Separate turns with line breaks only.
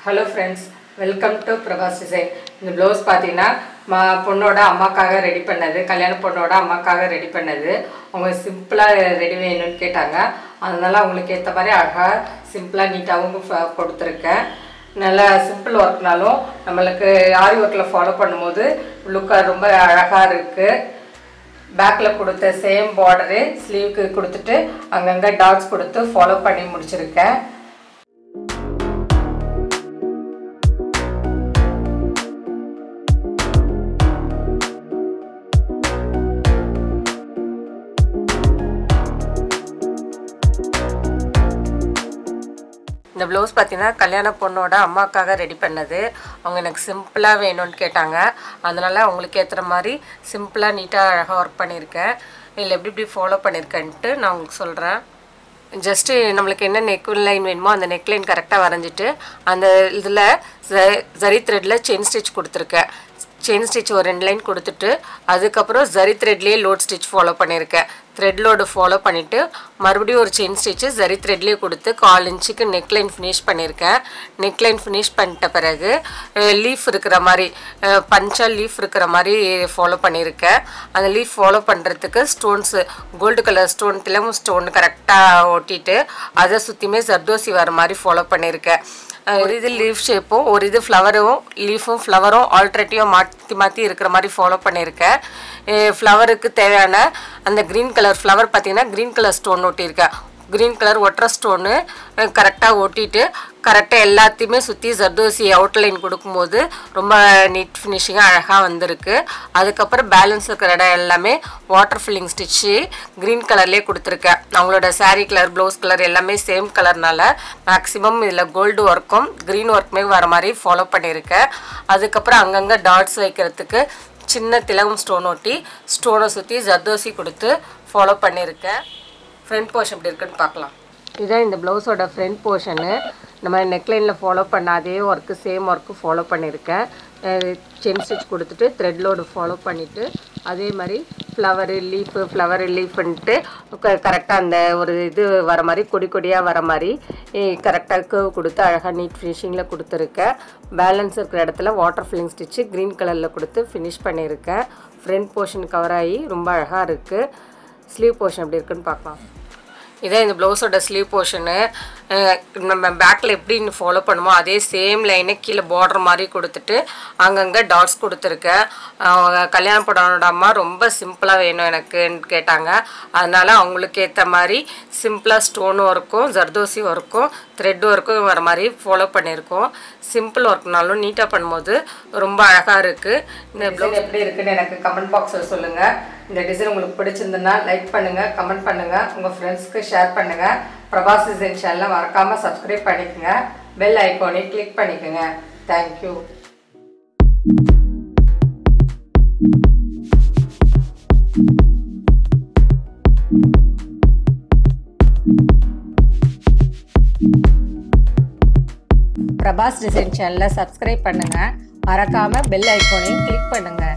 hello friends welcome to Prabhas design இந்த blouse பார்த்தீங்கன்னா மா பொண்ணோட அம்மாக்காக ரெடி பண்ணது கல்யாண பொண்ணோட அம்மாக்காக ரெடி பண்ணது அவங்க சிம்பிளாக ரெடி வேணும்னு கேட்டாங்க அதனால அவங்களுக்கு ஏற்ற மாதிரி அழகாக சிம்பிளாக நீட்டாகவும் ஃப- கொடுத்துருக்கேன் நல்லா சிம்பிள் ஒர்க்னாலும் நம்மளுக்கு ஆரி ஒர்க்கில் ஃபாலோ பண்ணும்போது லுக்காக ரொம்ப அழகாக இருக்குது பேக்கில் கொடுத்த சேம் பார்டரு ஸ்லீவ்க்கு கொடுத்துட்டு அங்கங்கே டாட்ஸ் கொடுத்து ஃபாலோ பண்ணி முடிச்சிருக்கேன் இந்த ப்ளவுஸ் பார்த்தீங்கன்னா கல்யாண பொண்ணோட அம்மாக்காக ரெடி பண்ணது அவங்க எனக்கு சிம்பிளாக வேணும்னு கேட்டாங்க அதனால் அவங்களுக்கு ஏற்றுற மாதிரி சிம்பிளாக நீட்டாக அழகாக ஒர்க் பண்ணியிருக்கேன் இதில் எப்படி எப்படி ஃபாலோ பண்ணியிருக்கேன்ட்டு நான் உங்களுக்கு சொல்கிறேன் ஜஸ்ட்டு நம்மளுக்கு என்ன நெக் லைன் வேணுமோ அந்த நெக் லைன் கரெக்டாக வரைஞ்சிட்டு அந்த இதில் ஜரி த்ரெட்டில் செயின் ஸ்டிச் கொடுத்துருக்கேன் செயின் ஸ்டிச் ஒரு ரெண்டு லைன் கொடுத்துட்டு அதுக்கப்புறம் ஜரி த்ரெட்லேயே லோட் ஸ்டிச் ஃபாலோ பண்ணியிருக்கேன் த்ரெட் லோடு ஃபாலோ பண்ணிவிட்டு மறுபடியும் ஒரு செயின் ஸ்டிச்சு ஜரி த்ரெட்லேயே கொடுத்து கால் இன்ச்சுக்கு நெக் லைன் ஃபினிஷ் பண்ணியிருக்கேன் நெக் லைன் ஃபினிஷ் பண்ணிட்ட பிறகு லீஃப் இருக்கிற மாதிரி பஞ்சா லீஃப் இருக்கிற மாதிரி ஃபாலோ பண்ணியிருக்கேன் அந்த லீஃப் ஃபாலோ பண்ணுறதுக்கு ஸ்டோன்ஸு கோல்டு கலர் ஸ்டோன் திலமும் ஸ்டோன் கரெக்டாக ஒட்டிட்டு அதை சுற்றியுமே ஜர்தோசி வர மாதிரி ஃபாலோ பண்ணியிருக்கேன் அஹ் ஒரு இது லீஃப் ஷேப்பும் ஒரு இது ஃப்ளவரும் லீஃபும் ஃப்ளவரும் ஆல்ட்ரேட்டிவாக மாற்றி மாற்றி இருக்கிற மாதிரி ஃபாலோ பண்ணியிருக்கேன் ஃப்ளவருக்கு தேவையான அந்த க்ரீன் கலர் ஃப்ளவர் பார்த்தீங்கன்னா க்ரீன் கலர் ஸ்டோன் ஒட்டியிருக்கேன் க்ரீன் கலர் ஒட்டுற ஸ்டோனு கரெக்டாக ஒட்டிட்டு கரெக்டாக எல்லாத்தையுமே சுற்றி ஜர்தோசி அவுட்லைன் கொடுக்கும்போது ரொம்ப நீட் ஃபினிஷிங்காக அழகாக வந்திருக்கு அதுக்கப்புறம் பேலன்ஸ் இருக்கிற இடம் எல்லாமே வாட்டர் ஃபில்லிங் ஸ்டிச்சு க்ரீன் கலர்லேயே கொடுத்துருக்கேன் அவங்களோட saree கலர் ப்ளவுஸ் கலர் எல்லாமே சேம் கலர்னால மேக்ஸிமம் இதில் கோல்டு ஒர்க்கும் க்ரீன் ஒர்க்குமே வர மாதிரி ஃபாலோ பண்ணியிருக்கேன் அதுக்கப்புறம் அங்கங்கே டாட்ஸ் வைக்கிறதுக்கு சின்ன திலகம் ஸ்டோன் ஒட்டி ஸ்டோனை சுற்றி ஜர்தோசி கொடுத்து ஃபாலோ பண்ணியிருக்கேன் ஃப்ரண்ட் போர்ஷன் எப்படி இருக்குன்னு பார்க்கலாம் இதுதான் இந்த ப்ளவுஸோட ஃப்ரண்ட் போர்ஷனு நம்ம நெக்லைனில் ஃபாலோ பண்ண அதே ஒர்க்கு சேம் ஒர்க்கு ஃபாலோ பண்ணியிருக்கேன் செயின் ஸ்டிச் கொடுத்துட்டு த்ரெட் லோடு ஃபாலோ பண்ணிவிட்டு அதே மாதிரி ஃப்ளவரு லீஃபு ஃப்ளவர் லீஃப்ன்ட்டு கரெக்டாக அந்த ஒரு இது வர மாதிரி கொடி கொடியாக வர மாதிரி கரெக்டாக கேர்வ் கொடுத்து அழகாக நீட் ஃபினிஷிங்கில் கொடுத்துருக்கேன் பேலன்ஸ் இருக்கிற இடத்துல வாட்டர் ஃபில்லிங் ஸ்டிச்சு க்ரீன் கலரில் கொடுத்து ஃபினிஷ் பண்ணியிருக்கேன் ஃப்ரண்ட் போர்ஷன் கவர் ஆகி ரொம்ப அழகாக இருக்குது ஸ்லீவ் போர்ஷன் எப்படி இருக்குன்னு பார்க்கலாம் இதான் இந்த ப்ளவுஸோட ஸ்லீவ் போர்ஷனு நம்ம பேக்கில் எப்படி ஃபாலோ பண்ணுமோ அதே சேம் லைனை கீழே பார்டர் மாதிரி கொடுத்துட்டு அங்கங்கே டாட்ஸ் கொடுத்துருக்கேன் அவங்க கல்யாண படனோட அம்மா ரொம்ப சிம்பிளாக வேணும் எனக்குன்னு கேட்டாங்க அதனால் அவங்களுக்கு ஏற்ற மாதிரி சிம்பிளாக ஸ்டோன் ஒர்க்கும் ஜர்தோசி ஒர்க்கும் த்ரெட் ஒர்க்கும் வர மாதிரி ஃபாலோ பண்ணியிருக்கோம் சிம்பிள் ஒர்க்னாலும் நீட்டாக பண்ணும்போது ரொம்ப அழகாக இருக்குது இந்த ப்ளவுஸ் எப்படி இருக்குன்னு எனக்கு கமெண்ட் பாக்ஸில் சொல்லுங்கள் இந்த டிசைன் உங்களுக்கு பிடிச்சிருந்ததுன்னா லைக் பண்ணுங்கள் கமெண்ட் பண்ணுங்கள் உங்கள் ஃப்ரெண்ட்ஸ்க்கு ஷேர் பண்ணுங்கள் பிரபாஸ் டிசைன் சேனலை மறக்காமல் சப்ஸ்கிரைப் பண்ணிக்கோங்க பெல் ஐக்கானை கிளிக் பண்ணிக்கோங்க தேங்க்யூ பிரபாஸ் டிசைன் சேனலை சப்ஸ்கிரைப் பண்ணுங்கள் மறக்காமல் பெல் ஐக்கானையும் கிளிக் பண்ணுங்கள்